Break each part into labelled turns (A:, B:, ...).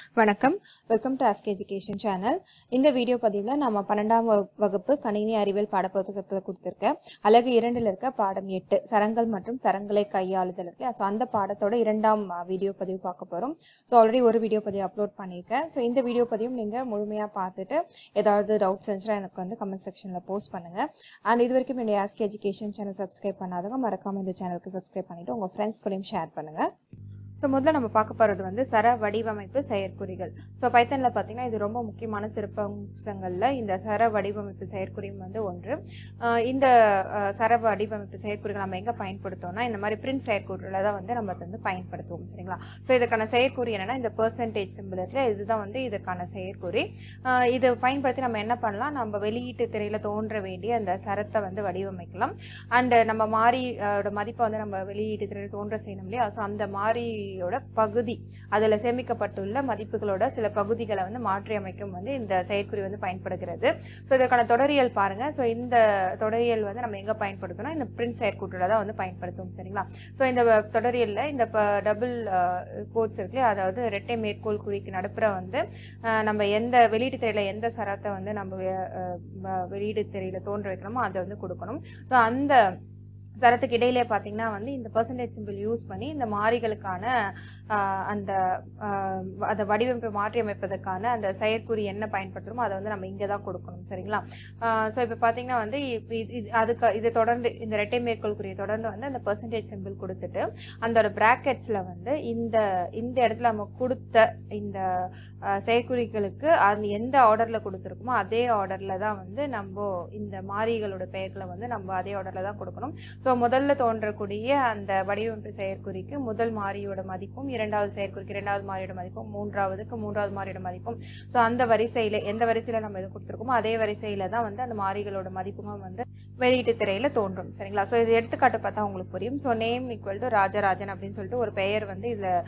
A: வணக்கம் welcome to ask education channel இந்த video பதிவில் நம்ம பன்னெண்டாம் வகு- வகுப்பு கணினி அறிவியல் பாடப்புத்தகத்தில் கொடுத்துருக்கேன் அழகு இரண்டில் இருக்க பாடம் எட்டு சரங்கள் மற்றும் சரங்களை கையாளுதல் இருக்கு ஸோ அந்த பாடத்தோட இரண்டாம் அஹ், வீடியோ பதிவு பார்க்க போகிறோம் ஸோ ஆல்ரெடி ஒரு வீடியோ பதிவு அப்லோட் பண்ணியிருக்கேன் ஸோ இந்த வீடியோ பதிவும் நீங்கள் முழுமையாக பார்த்துட்டு ஏதாவது டவுட்ஸ் இருந்துச்சுன்னா எனக்கு வந்து கமெண்ட் செக்ஷனில் போஸ்ட் பண்ணுங்கள் அண்ட் இது வரைக்கும் என்னுடைய ஆஸ்க் எஜுகேஷன் சேனல் சப்ஸ்கிரைப் பண்ணாதவங்க மறக்காமல் இந்த சேனலுக்கு சப்ஸ்கிரைப் பண்ணிவிட்டு உங்கள் ஃப்ரெண்ட்ஸ் கூடயும் ஷேர் பண்ணுங்கள் ஸோ முதல்ல நம்ம பார்க்க போகிறது வந்து சர வடிவமைப்பு செயற்குறிகள் ஸோ பைத்தனில் பார்த்தீங்கன்னா இது ரொம்ப முக்கியமான சிறப்பம்சங்களில் இந்த சர வடிவமைப்பு செயற்குறியும் வந்து ஒன்று ஆஹ் இந்த ஆஹ் சர வடிவமைப்பு செயற்குறிகள் நம்ம எங்கே பயன்படுத்தோம்னா இந்த மாதிரி பிரிண்ட் செயற்குறிகளை தான் வந்து நம்ம வந்து பயன்படுத்துவோம் சரிங்களா ஸோ இதுக்கான செயற்குறி என்னன்னா இந்த பெர்சன்டேஜ் சிம்பிள் இருக்குல்ல இதுதான் வந்து இதுக்கான செயற்குறி ஆஹ் இதை பயன்படுத்தி நம்ம என்ன பண்ணலாம் நம்ம வெளியீட்டு திரையில் தோன்ற வேண்டிய அந்த சரத்தை வந்து வடிவமைக்கலாம் அண்ட் நம்ம மாறியோட மதிப்பை வந்து நம்ம வெளியீட்டு திரையில் தோன்ற செய்யணும் இல்லையா ஸோ அந்த மாறியோட பகுதி அதில் சேமிக்கப்பட்டுள்ள மதிப்புகளோட சில பகுதிகளை வந்து மாற்றி அமைக்கும் வந்து இந்த செயற்குறி வந்து பயன்படுகிறது ஸோ இதற்கான தொடரியல் பாருங்க ஸோ இந்த தொடரியல் வந்து நம்ம எங்கே பயன்படுத்தணும் இந்த பிரிண்ட் செயற்கூற்றில் தான் வந்து பயன்படுத்துவோம் சரிங்களா ஸோ இந்த தொடரியலில் இந்த டபுள் கோட்ஸ் இருக்கு இல்லையா, அதாவது இரட்டை மேற்கோள் குறிக்கு நடுப்புற வந்து அஹ், நம்ம எந்த வெளியீட்டு திரையில எந்த சரத்தை வந்து நம்ம அஹ், வ- வெளியீட்டு திரையில தோன்ற வைக்கணுமோ அதை வந்து கொடுக்கணும் ஸோ அந்த சரத்துக்கு இடையிலே பார்த்தீங்கன்னா வந்து இந்த பர்சன்டேஜ் சிம்பிள் யூஸ் பண்ணி இந்த மாறிகளுக்கான ஆஹ், அந்த ஆஹ், அதை வடிவமைப்பை மாற்றி அமைப்பதற்கான அந்த செயற்குறி என்ன பயன்படுத்துகிறோமோ அதை வந்து நம்ம இங்கே தான் கொடுக்கணும் சரிங்களா ஸோ இப்போ பார்த்தீங்கன்னா வந்து இப்ப இது இது- அதுக்கு இதை தொடர்ந்து இந்த இரட்டை மேற்கோள் குறியை தொடர்ந்து வந்து அந்த பர்சன்டேஜ் சிம்பிள் கொடுத்துட்டு அந்த ப்ராக்கெட்ஸில் வந்து இந்த இந்த இடத்துல நம்ம கொடுத்த இந்த ஆஹ், செயற்குறிகளுக்கு அது எந்த ஆர்டரில் கொடுத்துருக்குமோ அதே ஆர்டரில் தான் வந்து நம்ம இந்த மாறிகளோட பெயர்களை வந்து நம்ம அதே ஆர்டரில் தான் கொடுக்கணும் ஸோ முதல்ல தோன்றக்கூடிய அந்த வடிவமைப்பு செயற்குறிக்கு முதல் மாறியோட மதிப்பும் இரண்டாவது செயற்குறிக்கு இரண்டாவது மாறியோட மதிப்பும் மூன்றாவதுக்கு மூன்றாவது மாறியோட மதிப்பும் ஸோ அந்த வரிசையில் எந்த வரிசையில் நம்ம இது கொடுத்துருக்கோமோ அதே வரிசையில் தான் வந்து அந்த மாறிகளோட மதிப்பும் வந்து வெளியீட்டு திரையில தோன்றும் சரிங்களா ஸோ இது எடுத்துக்காட்டு பார்த்தா உங்களுக்கு புரியும் so name equal to Rajarajan அப்படின்னு சொல்லிட்டு ஒரு பெயர் வந்து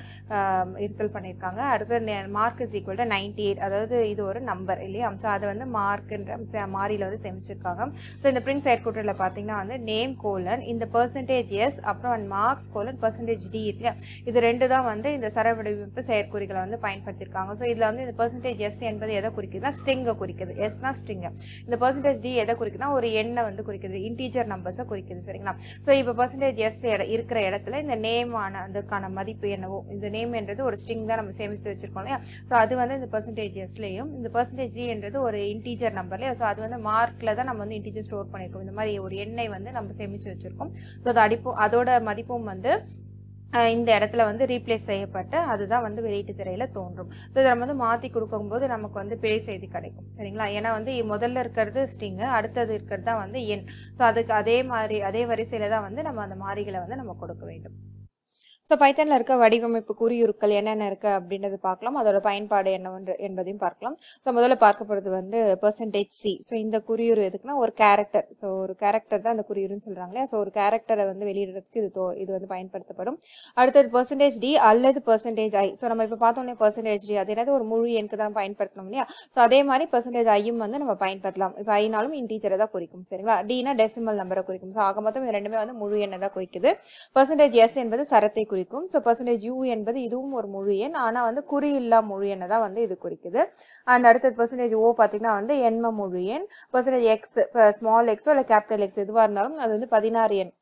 A: இதில் இருத்தல் பண்ணியிருக்காங்க அடுத்து mark is equal to ninety eight அதாவது இது ஒரு நம்பர் இல்லையா ஸோ அதை வந்து மார்க்ன்ற மாறியில் வந்து சேமிச்சிருக்காங்க ஸோ இந்த பிரிண்ட் செயற்கூற்றில் பார்த்தீங்கன்னா வந்து நேம் கோலன் இந்த பர்சன்டேஜ் எஸ் அப்புறம் மார்க்ஸ் கோலன் பர்சன்டேஜ் டி இல்லையா இது ரெண்டு தான் வந்து இந்த சர வடிவமைப்பு செயற்குறிகளை வந்து பயன்படுத்தியிருக்காங்க ஸோ இதில் வந்து இந்த பர்சன்டேஜ் எஸ் என்பது எதை குறிக்குதுன்னா ஸ்ட்ரிங்கை குறிக்குது எஸ்னா ஸ்ட்ரிங் இந்த பர்சன்டேஜ் டி எதை குறிக்குதுன்னா ஒரு எண்ணை வந்து குறிக்குது இன்டீஜர் நம்பர்ஸை குறிக்குது சரிங்களா ஸோ இப்போ பர்சன்டேஜ் எஸ் இருக்கிற இடத்துல இந்த நேம் ஆன அதுக்கான மதிப்பு என்னவோ இந்த நேம் என்றது ஒரு ஸ்ட்ரிங் தான் நம்ம சேமித்து வச்சிருக்கோம் இல்லையா ஸோ அது வந்து இந்த பர்சன்டேஜ் எஸ்லையும் இந்த பர்சன்டேஜ் டி என்றது ஒரு இன்டீஜர் நம்பர் இல்லையா ஸோ அது வந்து மார்க்கில் தான் நம்ம வந்து இன்டீஜர் ஸ்டோர் பண்ணியிருக்கோம் இந்த மாதிரி ஒரு எண்ணை வந்து நம்ம சேமித்து வச்சிருக்கோம் ஸோ அது அடிப்பும் அதோட மதிப்பும் வந்து அஹ் இந்த இடத்துல வந்து ரீப்ளேஸ் செய்யப்பட்டு அதுதான் வந்து வெளியீட்டு திரையில தோன்றும் ஸோ இதை நம்ம வந்து மாற்றி கொடுக்கும்போது நமக்கு வந்து பிழை செய்தி கிடைக்கும் சரிங்களா ஏன்னா வந்து முதல்ல இருக்கிறது ஸ்ட்ரிங்கு அடுத்தது இருக்கிறது தான் வந்து எண் ஸோ அதுக்கு அதே மாதிரி அதே வரிசையில தான் வந்து நம்ம அந்த மாறிகளை வந்து நம்ம கொடுக்க வேண்டும் ஸோ பைத்தனில் இருக்க வடிவமைப்பு குறியுருக்கள் என்னென்ன இருக்கு அப்படின்றது பார்க்கலாம் அதோட பயன்பாடு என்னவென்று என்பதையும் பார்க்கலாம் ஸோ முதல்ல பார்க்க போகிறது வந்து பெர்சன்டேஜ் சி ஸோ இந்த குறியுறு எதுக்குன்னா ஒரு கேரக்டர் ஸோ ஒரு கேரக்டர் தான் அந்த குறியுறுன்னு சொல்கிறாங்க இல்லையா ஸோ ஒரு கேரக்டரை வந்து வெளியிடுறதுக்கு இது தோ- இது வந்து பயன்படுத்தப்படும் அடுத்தது பெர்சன்டேஜ் டி அல்லது பெர்சன்டேஜ் ஐ ஸோ நம்ம இப்போ பார்த்தோன்னே பெர்சன்டேஜ் டி அது என்னது ஒரு முழு எண்ணுக்கு தான் பயன்படுத்தணும் இல்லையா ஸோ அதே மாதிரி பெர்சன்டேஜ் ஐயும் வந்து நம்ம பயன்படுத்தலாம் இப்போ ஐனாலும் இன்டீஜரை தான் குறிக்கும் சரிங்களா டினா டெசிமல் நம்பரை குறிக்கும் ஸோ ஆக மொத்தம் இது ரெண்டுமே வந்து முழு எண்ணை தான் குறிக்குது பர்சன்டேஜ் எஸ் என்பது சரத்தை குறிக்கும் ஸோ பர்சன்டேஜ் யூ என்பது இதுவும் ஒரு முழு எண் ஆனால் வந்து குறி இல்லா முழு எண்ணை தான் வந்து இது குறிக்குது அண்ட் அடுத்தது பர்சன்டேஜ் ஓ பார்த்தீங்கன்னா வந்து எண்ம முழு எண் பர்சன்டேஜ் எக்ஸ் ஸ்மால் எக்ஸோ இல்லை கேபிட்டல் எக்ஸ் எதுவாக இருந்தாலும் அது வந்து பதினாறு எண்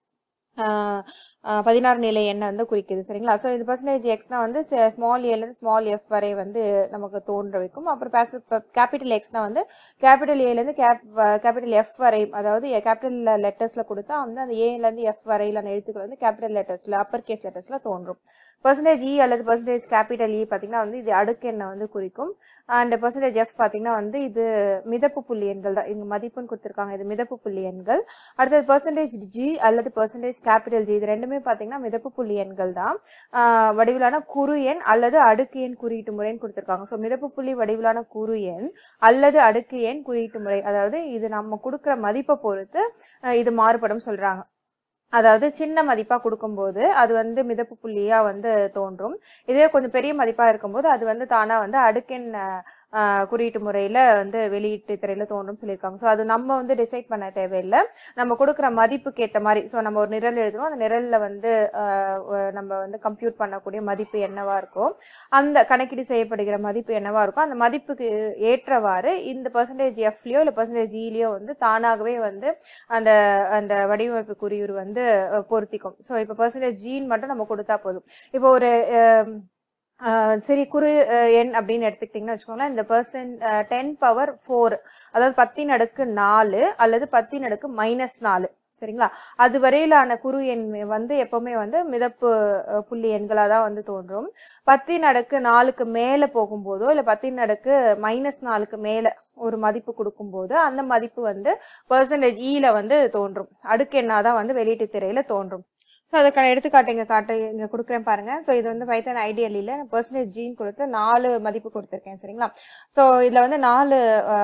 A: ஆஹ் ஆஹ் பதினாறு நிலை எண்ணை வந்து குறிக்குது சரிங்களா ஸோ இது பர்சன்டேஜ் எக்ஸ்னா வந்து ஸ்மால் ஏலேருந்து ஸ்மால் எஃப் வரை வந்து நமக்கு தோன்ற வைக்கும் அப்புறம் கேபிட்டல் எக்ஸ்னா வந்து கேபிட்டல் ஏலேருந்து கேப் கேபிட்டல் எஃப் வரை அதாவது கேபிட்டல் லெட்டர்ஸில் கொடுத்தா வந்து அந்த ஏலேருந்து எஃப் வரையிலான எழுத்துக்கள் வந்து கேபிட்டல் லெட்டர்ஸில் அப்பர் கேஸ் லெட்டர்ஸில் தோன்றும் பர்சன்டேஜ் இ அல்லது பர்சன்டேஜ் கேபிட்டல் இ பார்த்தீங்கன்னா வந்து இது அடுக்கு எண்ணை வந்து குறிக்கும் அண்ட் பர்சன்டேஜ் எஃப் பார்த்தீங்கன்னா வந்து இது மிதப்பு புள்ளி எண்கள் தான் இங்கே மதிப்புன்னு கொடுத்துருக்காங்க இது மிதப்பு புள்ளி எண்கள் அடுத்தது பர்சன்டேஜ் ஜி அல்லது பர்சன்டேஜ் கேபிட்டல் ஜி இது ரெண்டுமே பார்த்தீங்கன்னா மிதப்பு புள்ளி எண்கள் தான் ஆஹ் வடிவிலான குறு எண் அல்லது அடுக்கு எண் குறியீட்டு முறைன்னு கொடுத்துருக்காங்க ஸோ மிதப்பு புள்ளி வடிவிலான குறு எண் அல்லது அடுக்கு எண் குறியீட்டு முறை அதாவது இது நம்ம கொடுக்குற மதிப்பை பொறுத்து ஆஹ் இது மாறுபடும் சொல்றாங்க அதாவது சின்ன மதிப்பா கொடுக்கும்போது அது வந்து மிதப்பு புள்ளியா வந்து தோன்றும் இதே கொஞ்சம் பெரிய மதிப்பா இருக்கும்போது அது வந்து தானா வந்து அடுக்கெண் அஹ், அஹ், குறியீட்டு முறையில வந்து வெளியீட்டு திரையில தோன்றும் சொல்லியிருக்காங்க ஸோ அது நம்ம வந்து டிசைட் பண்ண தேவையில்லை நம்ம கொடுக்குற மதிப்புக்கு ஏற்ற மாதிரி ஸோ நம்ம ஒரு நிரல் எழுதுறோம் அந்த நிரல்ல வந்து அஹ், அஹ், நம்ம வந்து கம்ப்யூட் பண்ணக்கூடிய மதிப்பு என்னவா இருக்கோ அந்த கணக்கீடு செய்யப்படுகிற மதிப்பு என்னவா இருக்கோ அந்த மதிப்புக்கு ஏற்றவாறு இந்த பர்சன்டேஜ் எஃப்லயோ இல்லை பர்சன்டேஜ் இலியோ வந்து தானாகவே வந்து அந்த அந்த வடிவமைப்பு குறியீடு வந்து அஹ், பொருத்திக்கும் ஸோ இப்போ பர்சன்டேஜ் ஜீன் மட்டும் நம்ம கொடுத்தா போதும் இப்போ ஒரு அஹ், அஹ், சரி குறு அஹ், எண் அப்படின்னு எடுத்துக்கிட்டிங்கன்னா வச்சுக்கோங்களேன் இந்த பர்சன்ட் டென் பவர் ஃபோர் அதாவது பத்தின் அடுக்கு நாலு அல்லது பத்தின் அடுக்கு மைனஸ் நாலு சரிங்களா அது வரையிலான குறு எண் வந்து எப்பவுமே வந்து மிதப்பு அஹ், புள்ளி எண்களாக தான் வந்து தோன்றும் பத்தின் அடுக்கு நாலுக்கு மேலே போகும்போதோ இல்லை பத்தின் அடுக்கு மைனஸ் நாலுக்கு மேலே ஒரு மதிப்பு கொடுக்கும்போது அந்த மதிப்பு வந்து பர்சன்டேஜ் ஈல வந்து தோன்றும் அடுக்கு எண்ணாக தான் வந்து வெளியீட்டு திரையில தோன்றும் ஸோ அதுக்கான எடுத்துக்காட்டு இங்கே காட்டு இங்கே கொடுக்குறேன் பாருங்க ஸோ இது வந்து பைத்தன் ஐடியலில் நான் பர்சன்டேஜ் ஜீன் கொடுத்து நாலு மதிப்பு கொடுத்துருக்கேன் சரிங்களா ஸோ இதில் வந்து நாலு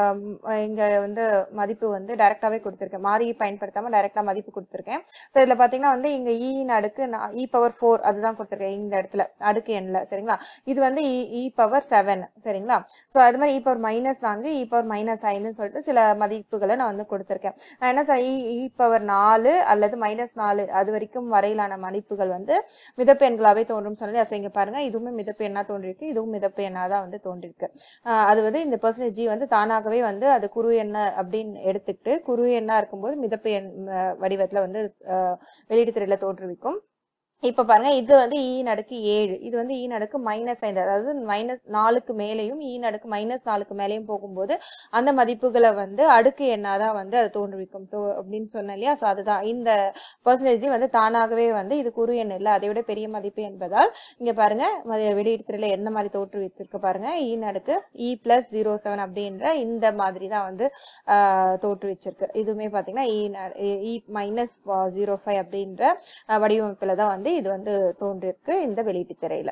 A: இங்கே வந்து மதிப்பு வந்து டைரெக்டாகவே கொடுத்துருக்கேன் மாறி பயன்படுத்தாமல் டைரெக்டாக மதிப்பு கொடுத்துருக்கேன் ஸோ இதில் பார்த்தீங்கன்னா வந்து இங்கே ஈயின் அடுக்கு இ பவர் ஃபோர் அதுதான் கொடுத்துருக்கேன் இந்த இடத்துல அடுக்கு எண்ணில் சரிங்களா இது வந்து இ இ பவர் செவன் சரிங்களா ஸோ அது மாதிரி இ பவர் மைனஸ் நான்கு இ பவர் மைனஸ் ஐந்துன்னு சொல்லிட்டு சில மதிப்புகளை நான் வந்து கொடுத்துருக்கேன் நான் என்ன சார் இ இ பவர் நாலு அல்லது மைனஸ் நாலு அது வரைக்கும் வரையிலான மதிப்புகள் வந்து மிதப்பு எண்களாவே தோன்றும் சொன்னது ஸோ இங்க பாருங்க இதுவுமே மிதப்பு எண்ணா தோன்றிருக்கு இதுவும் மிதப்பு எண்ணா தான் வந்து தோன்றிருக்கு ஆஹ் அது வந்து இந்த பர்சன்டேஜ் ஜி வந்து தானாகவே வந்து அது குறு எண்ண அப்படின்னு எடுத்துக்கிட்டு குறு எண்ணா இருக்கும்போது மிதப்பு எண் அஹ் வடிவத்துல வந்து ஆஹ் வெளியீட்டு திரையில தோற்றுவிக்கும் இப்ப பாருங்க இது வந்து ஈ நடுக்கு ஏழு இது வந்து ஈ நடுக்கு மைனஸ் ஐந்து அதாவது மைனஸ் நாலுக்கு மேலேயும் ஈ நடுக்கு மைனஸ் நாலுக்கு மேலேயும் போகும்போது அந்த மதிப்புகளை வந்து அடுக்கு எண்ணாதான் வந்து அது தோன்றுவிக்கும் ஸோ அப்படின்னு சொன்னேன் இல்லையா ஸோ அதுதான் இந்த பர்சன்டேஜ் வந்து தானாகவே வந்து இது குறு எண் இல்லை அதை விட பெரிய மதிப்பு என்பதால் இங்க பாருங்க மதி- வெளியீட்டு திரையில என்ன மாதிரி தோற்றுவித்திருக்கு பாருங்க ஈ நடுக்கு இ பிளஸ் ஜீரோ செவன் அப்படின்ற இந்த மாதிரி தான் வந்து ஆஹ், தோற்றுவிச்சிருக்கு இதுவுமே பாத்தீங்கன்னா E E minus zero five அப்படின்ற அஹ் வடிவமைப்புல தான் வந்து இது வந்து தோன்றிருக்கு இந்த வெளியீட்டு திரையில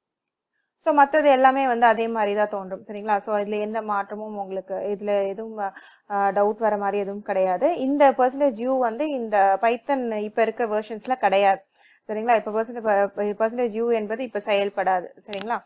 A: ஸோ மற்றது எல்லாமே வந்து அதே மாதிரி தான் தோன்றும் சரிங்களா ஸோ இதில் எந்த மாற்றமும் உங்களுக்கு இதில் எதுவும் டவுட் வர மாதிரி எதுவும் கிடையாது இந்த பர்சன்டேஜ் யூ வந்து இந்த பைத்தன் இப்போ இருக்கிற வெர்ஷன்ஸில் கிடையாது சரிங்களா இப்போ பர்சன்டேஜ் பர்சன்டேஜ் யூ என்பது இப்போ செயல்படாது சரிங்களா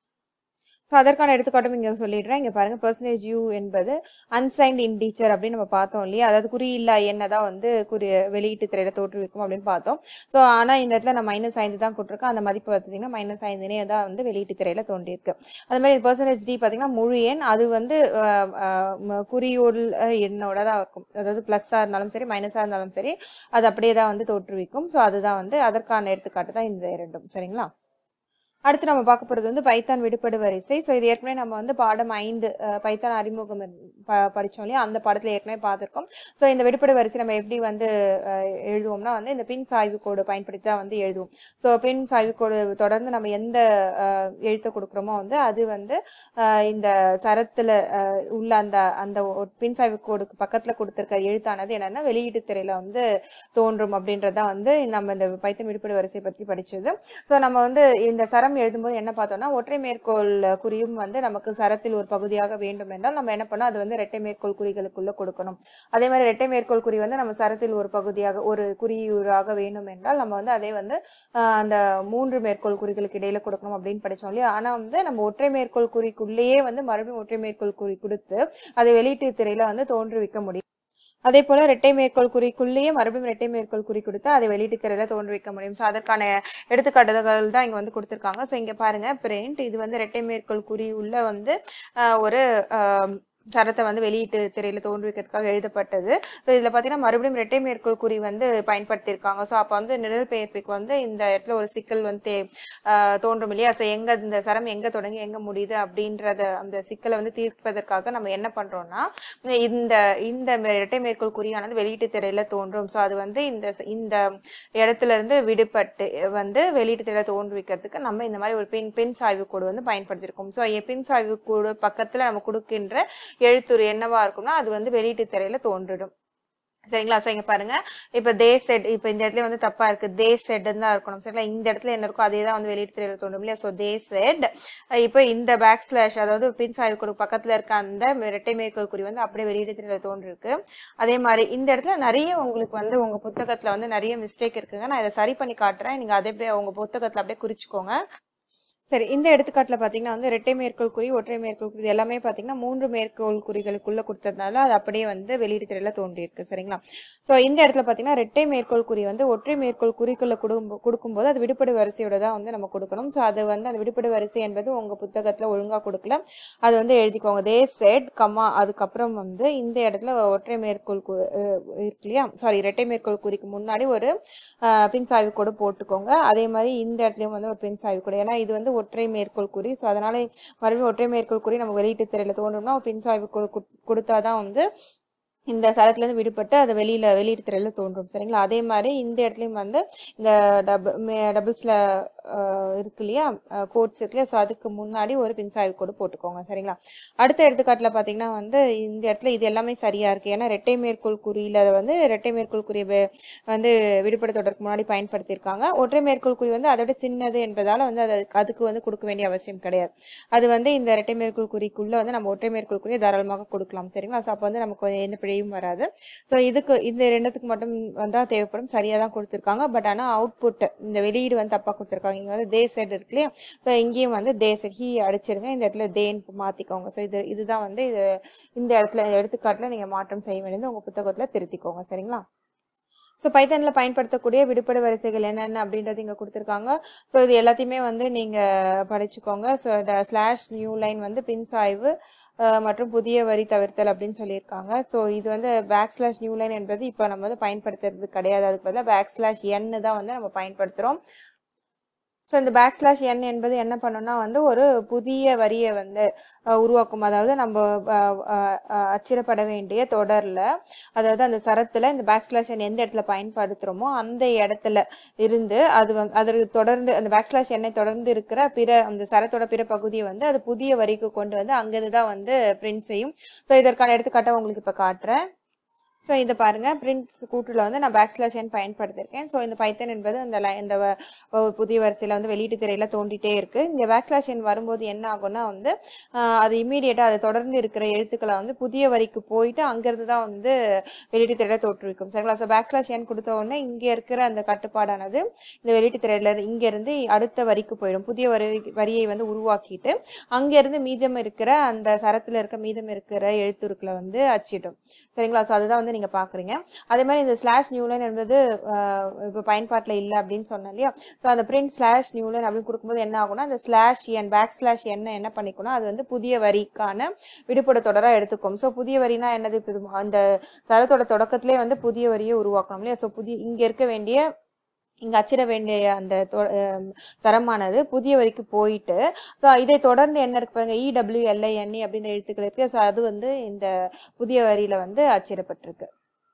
A: ஸோ அதற்கான எடுத்துக்காட்டும் இங்கே சொல்லிடுறேன் இங்கே பாருங்க பர்சன்டேஜ் யூ என்பது அன்சைன்ட் இன்டீச்சர் அப்படின்னு நம்ம பார்த்தோம் இல்லையா அதாவது குறியில்லா எண்ணை தான் வந்து குறி வெளியீட்டு திரையில தோற்றுவிக்கும் அப்படின்னு பார்த்தோம் ஸோ ஆனால் இந்த இடத்துல நான் மைனஸ் ஐந்து தான் கொடுத்துருக்கேன் அந்த மதிப்பு பார்த்தீங்கன்னா மைனஸ் ஐந்துனே தான் வந்து வெளியீட்டு திரையில தோன்றியிருக்கு அது மாதிரி பர்சன்டேஜ் டி பார்த்தீங்கன்னா முழு எண் அது வந்து அஹ், அஹ், ம- குறியுள் எண்ணோட தான் இருக்கும் அதாவது ப்ளஸ்ஸாக இருந்தாலும் சரி மைனஸாக இருந்தாலும் சரி அது அப்படியே தான் வந்து தோற்றுவிக்கும் ஸோ அதுதான் வந்து அதற்கான எடுத்துக்காட்டு தான் இந்த இரண்டும் சரிங்களா அடுத்து நம்ம பார்க்க போறது வந்து பைத்தான் விடுபடு வரிசை ஸோ இது ஏற்கனவே நம்ம வந்து பாடம் ஐந்து அஹ், பைத்தான் அறிமுகம் இரு- ப- படிச்சோம் இல்லையா அந்த பாடத்துல ஏற்கனவே பார்த்திருக்கோம் ஸோ இந்த விடுபடு வரிசை நம்ம எப்படி வந்து அஹ், எழுதுவோம்னா வந்து இந்த பின் சாய்வு கோடு பயன்படுத்தி தான் வந்து எழுதுவோம் ஸோ பின் சாய்வு கோடு தொடர்ந்து நம்ம எந்த அஹ், எழுத்தை கொடுக்குறோமோ வந்து அது வந்து அஹ், இந்த சரத்துல அஹ், உள்ள அந்த அந்த ஒரு பின் சாய்வு கோடுக்கு பக்கத்துல கொடுத்திருக்க எழுத்தானது என்னன்னா வெளியீட்டு திரையில வந்து தோன்றும் அப்படின்றதான் வந்து நம்ம இந்த பைத்தன் விடுபடு வரிசை பற்றி படிச்சது ஸோ நம்ம வந்து இந்த சரம் எழுதும்போது என்ன பார்த்தோம்னா ஒற்றை மேற்கோள் குறியும் வந்து நமக்கு சரத்தில் ஒரு பகுதியாக வேண்டும் என்றால் நம்ம என்ன பண்ணோம் அது வந்து இரட்டை மேற்கோள் குறிகளுக்குள்ள கொடுக்கணும் அதே மாதிரி இரட்டை மேற்கோள் குறி வந்து நம்ம சரத்தில் ஒரு பகுதியாக ஒரு குறியூராக வேண்டும் என்றால் நம்ம வந்து அதே வந்து ஆஹ், அந்த மூன்று மேற்கோள் குறிகளுக்கு இடையில கொடுக்கணும் அப்படின்னு படிச்சோம் இல்லையா ஆனா வந்து நம்ம ஒற்றை மேற்கோள் குறிக்குள்ளேயே வந்து மறுபடியும் ஒற்றை மேற்கோள் குறி கொடுத்து அதை வெளியீட்டு திரையில வந்து தோன்றுவிக்க முடியும் அதே போல இரட்டை மேற்கோள் குறிக்குள்ளேயே மறுபடியும் இரட்டை மேற்கோள் குறி கொடுத்து அதை வெளியீட்டு திரையில தோன்றுவிக்க முடியும் ஸோ அதற்கான எடுத்துக்காட்டுகள் தான் இங்க வந்து கொடுத்திருக்காங்க ஸோ இங்க பாருங்க பிரிண்ட் இது வந்து இரட்டை மேற்கோள் குறி உள்ள வந்து ஆஹ், ஒரு ஆஹ், சரத்தை வந்து வெளியீட்டு திரையில தோன்றுவிக்கிறதுக்காக எழுதப்பட்டது ஸோ இதுல பாத்தீங்கன்னா மறுபடியும் இரட்டை மேற்கோள் குறி வந்து பயன்படுத்தியிருக்காங்க ஸோ அப்போ வந்து நிழல் பெயர்ப்புக்கு வந்து இந்த இடத்துல ஒரு சிக்கல் வந்து தே- ஆஹ், தோன்றும் இல்லையா ஸோ எங்க இந்த சரம் எங்க தொடங்கி எங்க முடியுது அப்படின்றத அந்த சிக்கலை வந்து தீர்ப்பதற்காக நம்ம என்ன பண்றோம்னா இந்த இந்த மே- இரட்டை மேற்கோள் குறியானது வெளியீட்டு திரையில தோன்றும் ஸோ அது வந்து இந்த ச- இந்த இடத்துல இருந்து விடுபட்டு வந்து வெளியீட்டு திரையில தோன்றுவிக்கிறதுக்கு நம்ம இந்த மாதிரி ஒரு பின் பின் சாய்வு கோடு வந்து பயன்படுத்தியிருக்கோம் ஸோ பின் சாய்வு கோடு பக்கத்துல நம்ம கொடுக்கின்ற எழுத்துரு என்னவா இருக்கும்னா அது வந்து வெளியீட்டு திரையில தோன்றிடும் சரிங்களா ஸோ இங்க பாருங்க இப்போ தே செட் இப்போ இந்த இடத்துல வந்து தப்பா இருக்கு தே செட்னு தான் இருக்கணும் சரிங்களா இந்த இடத்துல என்ன இருக்கோ அதே தான் வந்து வெளியிட்டு தெரியல தோணும் இல்லையா ஸோ தே செட் இப்போ இந்த பேக் ஸ்லாஷ் அதாவது பின் சாய்வு பக்கத்துல இருக்க அந்த இரட்டை மேற்கோள் குறி வந்து அப்படியே வெளியிட்டு தெரியல தோன்றிருக்கு அதே மாதிரி இந்த இடத்துல நிறைய உங்களுக்கு வந்து உங்க புத்தகத்துல வந்து நிறைய மிஸ்டேக் இருக்குங்க நான் இதை சரி பண்ணி காட்டுறேன் நீங்க அதே அப்படியே உங்க புத்தகத்துல அப்படியே குறிச்சுக்கோங்க சரி இந்த எடுத்துக்காட்டுல பாத்தீங்கன்னா வந்து இரட்டை மேற்கோள் குறி ஒற்றை மேற்கோள் குறி இது எல்லாமே பாத்தீங்கன்னா மூன்று மேற்கோள் குறிகளுக்குள்ள கொடுத்ததுனால அது அப்படியே வந்து வெளியீடு திரையில தோன்றி இருக்கு சரிங்களா சோ இந்த இடத்துல பாத்தீங்கன்னா இரட்டை மேற்கோள் குறி வந்து ஒற்றை மேற்கோள் குறிக்குள்ள கொடுக்கும் கொடுக்கும்போது அது விடுபடு வரிசையோட தான் வந்து நம்ம கொடுக்கணும் சோ அது வந்து அந்த விடுபடு வரிசை என்பது உங்க புத்தகத்துல ஒழுங்கா கொடுக்கல அது வந்து எழுதிக்கோங்க தே செட் கமா அதுக்கப்புறம் வந்து இந்த இடத்துல ஒற்றை மேற்கோள் கு- அஹ் இருக்கு இல்லையா சாரி இரட்டை மேற்கோள் குறிக்கு முன்னாடி ஒரு ஆஹ் பின் சாய்வு கோடு போட்டுக்கோங்க அதே மாதிரி இந்த இடத்துலயும் வந்து ஒரு பின் சாய்வு கோடு ஏன்னா இது வந்து ஒற்றை மேற்கோள் குறி ஸோ அதனால மறுபடியும் ஒற்றை மேற்கோள் குறி நம்ம வெளியீட்டு திரையில தோன்றோம்னா ஒரு பின் சாய்வு கோடு குட்- கொடுத்தாதான் வந்து இந்த சரத்துல இருந்து விடுபட்டு அது வெளியில வெளியீட்டு திரையில தோன்றும் சரிங்களா அதே மாதிரி இந்த இடத்துலயும் வந்து இந்த டபுள்ஸ்ல இருக்கு இல்லையா கோட்ஸ் இருக்கு இல்லையா ஸோ அதுக்கு முன்னாடி ஒரு பின் சாய்வு கோடு போட்டுக்கோங்க சரிங்களா அடுத்த எடுத்துக்காட்டுல பாத்தீங்கன்னா வந்து இந்த இடத்துல இது எல்லாமே சரியா இருக்கு ஏன்னா இரட்டை மேற்கோள் குறியில வந்து இரட்டை மேற்கோள் குறி வே- வந்து விடுபட தொடருக்கு முன்னாடி பயன்படுத்தியிருக்காங்க ஒற்றை மேற்கோள் குறி வந்து அதை விட சின்னது என்பதால வந்து அது அதுக்கு வந்து கொடுக்க வேண்டிய அவசியம் கிடையாது அது வந்து இந்த இரட்டை மேற்கோள் குறிக்குள்ள வந்து நம்ம ஒற்றை மேற்கோள் குறியை தாராளமாக கொடுக்கலாம் சரிங்களா ஸோ அப்போ வந்து நமக்கு எந்த பிழையும் வராது ஸோ இதுக்கு இந்த ரெண்டுத்துக்கு மட்டும் வந்தா தேவைப்படும் சரியா தான் கொடுத்துருக்காங்க பட் ஆனா அவுட்புட் இந்த வெளியீடு வந்து தப்பா கொடுத்துருக்காங்க இங்க வந்து தே செட் இருக்கு இல்லையா ஸோ இங்கேயும் வந்து தே செட் ஹீ அடிச்சிருங்க இந்த இடத்துல தேன்னு மாத்திக்கோங்க ஸோ இது இதுதான் வந்து இது இந்த இடத்துல எடுத்துக்காட்டுல நீங்க மாற்றம் செய்ய வேண்டியது உங்க புத்தகத்துல திருத்திக்கோங்க சரிங்களா ஸோ பைத்தனில் பயன்படுத்தக்கூடிய விடுபடு வரிசைகள் என்னென்ன அப்படின்றது இங்கே கொடுத்துருக்காங்க ஸோ இது எல்லாத்தையுமே வந்து நீங்கள் படிச்சுக்கோங்க ஸோ ஸ்லாஷ் நியூ லைன் வந்து பின் சாய்வு அஹ், மற்றும் புதிய வரி தவிர்த்தல் அப்படின்னு சொல்லியிருக்காங்க ஸோ இது வந்து பேக் ஸ்லாஷ் நியூ லைன் என்பது இப்போ நம்ம வந்து பயன்படுத்துறது கிடையாது அதுக்கு பதிலாக பேக் ஸ்லாஷ் என்னு தான் வந்து நம்ம பயன்படுத்துகிறோம் ஸோ இந்த பேக் ஸ்லாஷ் என் என்பது என்ன பண்ணும்னா வந்து ஒரு புதிய வரியை வந்து அஹ், உருவாக்கும் அதாவது நம்ம அஹ், அஹ், அஹ், அச்சிடப்பட வேண்டிய தொடர்ல அதாவது அந்த சரத்துல இந்த பேக் ஸ்லாஷ் எண் எந்த இடத்துல பயன்படுத்துறோமோ அந்த இடத்துல இருந்து அது வந்து அதற்கு தொடர்ந்து அந்த பேக் ஸ்லாஷ் எண்ணை தொடர்ந்து இருக்கிற பிற அந்த சரத்தோட பிற பகுதியை வந்து அது புதிய வரிக்கு கொண்டு வந்து அங்கிருந்து தான் வந்து பிரிண்ட் செய்யும் ஸோ இதற்கான எடுத்துக்காட்டை உங்களுக்கு இப்போ காட்டுறேன் ஸோ இதை பாருங்க பிரிண்ட் கூட்டுல வந்து நான் பேக் ஸ்லாஷ் எண் பயன்படுத்தியிருக்கேன் ஸோ இந்த பைத்தன் என்பது இந்த லை- இந்த வ- வ- புதிய வரிசையில வந்து வெளியீட்டு திரையில தோண்டிட்டே இருக்கு இந்த பேக் ஸ்லாஷ் எண் வரும்போது என்ன ஆகும்னா வந்து ஆஹ் அது இம்மீடியட்டா அது தொடர்ந்து இருக்கிற எழுத்துக்களை வந்து புதிய வரிக்கு போயிட்டு அங்கிருந்து தான் வந்து வெளியீட்டு திரையில தோற்றுவிக்கும் சரிங்களா ஸோ பேக் ஸ்லாஷ் எண் கொடுத்த உடனே இங்க இருக்கிற அந்த கட்டுப்பாடானது இந்த வெளியீட்டு திரையில இருந்து- இங்க இருந்து அடுத்த வரிக்கு போயிடும் புதிய வரி வரியை வந்து உருவாக்கிட்டு அங்க இருந்து மீதம் இருக்கிற அந்த சரத்துல இருக்க மீதம் இருக்கிற எழுத்துருக்களை வந்து அச்சிடும் சரிங்களா ஸோ அதுதான் வந்து நீங்க பாக்குறீங்க அதே மாதிரி இந்த ஸ்லாஷ் நியூலைன் என்பது ஆஹ், இப்போ பயன்பாட்டுல இல்லை அப்படின்னு சொன்னேன் இல்லையா ஸோ அந்த பிரிண்ட் ஸ்லாஷ் நியூலைன் அப்படின்னு கொடுக்கும்போது என்ன ஆகும்னா அந்த ஸ்லாஷ் என் பேக் ஸ்லாஷ் என்ன என்ன பண்ணிக்கணும் அது வந்து புதிய வரிக்கான விடுபட தொடரா எடுத்துக்கும் ஸோ புதிய வரினா என்னது இப்போ இது அந்த சரத்தோட தொடக்கத்திலே வந்து புதிய வரியை உருவாக்கணும் இல்லையா ஸோ புதிய இங்க இருக்க வேண்டிய இங்க அச்சிட வேண்டிய அந்த தொ- அஹ் சரமானது புதிய வரிக்கு போயிட்டு ஸோ இதை தொடர்ந்து என்ன இருக்கு பாருங்க இடபிள்யூ எல்ஐஎன்இ அப்படின்னு எழுத்துக்கள் இருக்கு ஸோ அது வந்து இந்த புதிய வரியில வந்து அச்சிடப்பட்டிருக்கு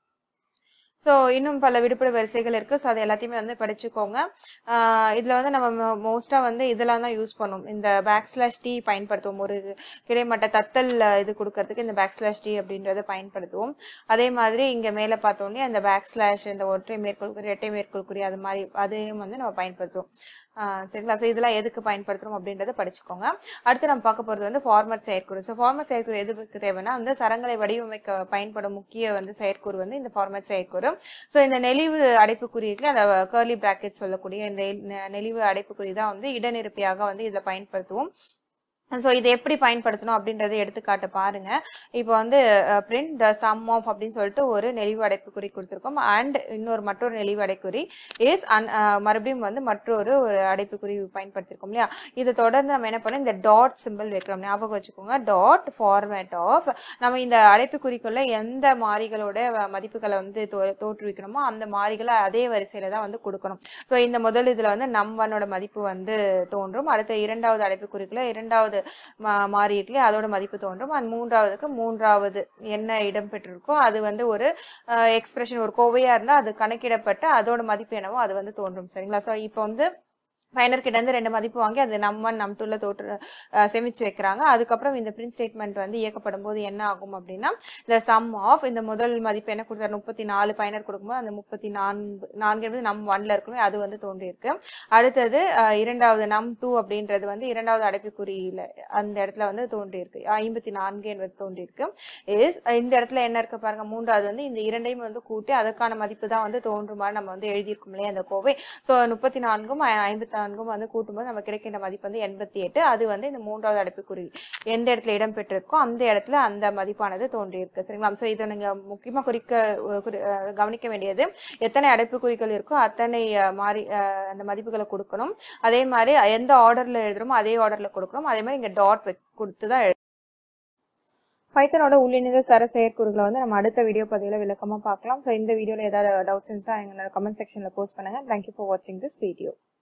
A: ஸோ இன்னும் பல விடுபட வரிசைகள் இருக்கு ஸோ அது எல்லாத்தையுமே வந்து படிச்சுக்கோங்க ஆஹ் இதுல வந்து நம்ம மோஸ்டா வந்து இதெல்லாம் தான் யூஸ் பண்ணுவோம் இந்த பேக் ஸ்லாஷ் டி பயன்படுத்துவோம் ஒரு கிடைமட்ட தத்தல் அஹ், இது கொடுக்கறதுக்கு இந்த பேக் ஸ்லாஷ் டி அப்படின்றத பயன்படுத்துவோம் அதே மாதிரி இங்க மேல பார்த்தோன்னே அந்த பேக் ஸ்லாஷ் இந்த ஒற்றை மேற்கோள் குறி இரட்டை மேற்கோள் குறி அது மாதிரி அதையும் வந்து நம்ம பயன்படுத்துவோம் ஆஹ் சரிங்களா ஸோ இதெல்லாம் எதுக்கு பயன்படுத்துறோம் அப்படின்றத படிச்சுக்கோங்க அடுத்து நம்ம பார்க்க போறது வந்து ஃபார்மட் செயற்கூறு ஸோ ஃபார்மட் செயற்கூறு எதுக்கு தேவைன்னா வந்து சரங்களை வடிவமைக்க பயன்படும் முக்கிய வந்து செயற்கூறு வந்து இந்த ஃபார்மட் செயற்கூறு ஸோ இந்த நெளிவு அடைப்புக்குறி இருக்குல்ல அந்த கர்லி பிராக்கெட் சொல்லக்கூடிய இந்த நெ- நெளிவு அடைப்புக்குறி தான் வந்து இடநிரப்பியாக வந்து இதில் பயன்படுத்துவோம் ஸோ இதை எப்படி பயன்படுத்தணும் அப்படின்றத எடுத்துக்காட்டு பாருங்க இப்போ வந்து பிரிண்ட் த சம் ஆஃப் அப்படின்னு சொல்லிட்டு ஒரு நெளிவு அடைப்புக்குறி கொடுத்துருக்கோம் அண்ட் இன்னொரு மற்றொரு நெளிவு அடைக்குறி இஸ் மறுபடியும் வந்து மற்றொரு ஒரு அடைப்புக்குறி பயன்படுத்திருக்கோம் இல்லையா இதை தொடர்ந்து நம்ம என்ன பண்ணோம் இந்த டாட் சிம்பிள் வைக்கிறோம் ஞாபகம் வச்சுக்கோங்க டாட் ஃபார்மேட் ஆஃப் நம்ம இந்த அடைப்புக்குறிக்குள்ள எந்த மாறிகளோட வ- மதிப்புகளை வந்து தோ- தோற்றுவிக்கணுமோ அந்த மாறிகளை அதே வரிசையில தான் வந்து கொடுக்கணும் ஸோ இந்த முதல் இதுல வந்து நம் ஒன்னோட மதிப்பு வந்து தோன்றும் அடுத்த இரண்டாவது அடைப்புக்குறிக்குள்ள இரண்டாவது மா- மாறி இருக்கு இல்லையா, அதோட மதிப்பு தோன்றும் அண்ட் மூன்றாவதுக்கு மூன்றாவது என்ன இடம் பெற்றிருக்கோ அது வந்து ஒரு எக்ஸ்பிரஷன் ஒரு கோவையா இருந்தா அது கணக்கிடப்பட்டு அதோட மதிப்பு என்னவோ அது வந்து தோன்றும் சரிங்களா ஸோ இப்போ வந்து பயனர் கிட்ட இருந்து ரெண்டு மதிப்பு வாங்கி அது நம் ஒன் நம் டூல தோற்று அஹ் சேமிச்சு வைக்கிறாங்க அதுக்கப்புறம் இந்த பிரிண்ட் ஸ்டேட்மெண்ட் வந்து இயக்கப்படும் போது என்ன ஆகும் அப்படின்னா இந்த சம் ஆஃப் இந்த முதல் மதிப்பு என்ன கொடுத்தாரு முப்பத்தி நாலு பயனர் கொடுக்கும்போது அந்த முப்பத்தி நான்கு நான்கு என்பது நம் ஒன்ல இருக்குமே அது வந்து தோன்றியிருக்கு அடுத்தது அஹ், இரண்டாவது நம் டூ அப்படின்றது வந்து இரண்டாவது அடைப்புக்குறியில அந்த இடத்துல வந்து தோன்றியிருக்கு ஐம்பத்தி நான்கு என்பது தோன்றியிருக்கு இஸ் இந்த இடத்துல என்ன இருக்கு பாருங்க மூன்றாவது வந்து இந்த இரண்டையும் வந்து கூட்டி அதற்கான மதிப்பு தான் வந்து தோன்றுமாறு நம்ம வந்து எழுதியிருக்கோம் இல்லையா அந்த கோவை ஸோ முப்பத்தி நான்கும் ஐ- ஐம்பத்தி நான்கும் வந்து கூட்டும்போது நம்ம கிடைக்கின்ற மதிப்பு வந்து எண்பத்தி எட்டு அது வந்து இந்த மூன்றாவது அடைப்புக்குறி எந்த இடத்துல இடம் பெற்றிருக்கோ அந்த இடத்துல அந்த மதிப்பானது தோன்றியிருக்கு சரிங்களா ஸோ இதை நீங்க முக்கியமா குறிக்க அஹ் குறி- அஹ் கவனிக்க வேண்டியது எத்தனை அடைப்புக்குறிகள் இருக்கோ அத்தனை அஹ், மாறி அஹ், அந்த மதிப்புகளை கொடுக்கணும் அதே மாதிரி எந்த ஆர்டர்ல எழுதுறோமோ அதே ஆர்டர்ல கொடுக்கணும் அதே மாதிரி இங்க டாட் கொடுத்து தான் எழுதணும். பைத்தனோட உள்ளிணைந்த சர செயற்கூறுகளை வந்து நம்ம அடுத்த வீடியோ பதிவில் விளக்கமா பார்க்கலாம் ஸோ இந்த வீடியோல ஏதாவது டவுட்ஸ் இருந்தால் எங்களோட கமெண்ட் செக்ஷன்ல போஸ்ட் பண்ணுங்க தேங்க்யூ ஃபார் வாட்சிங் திஸ் வீடியோ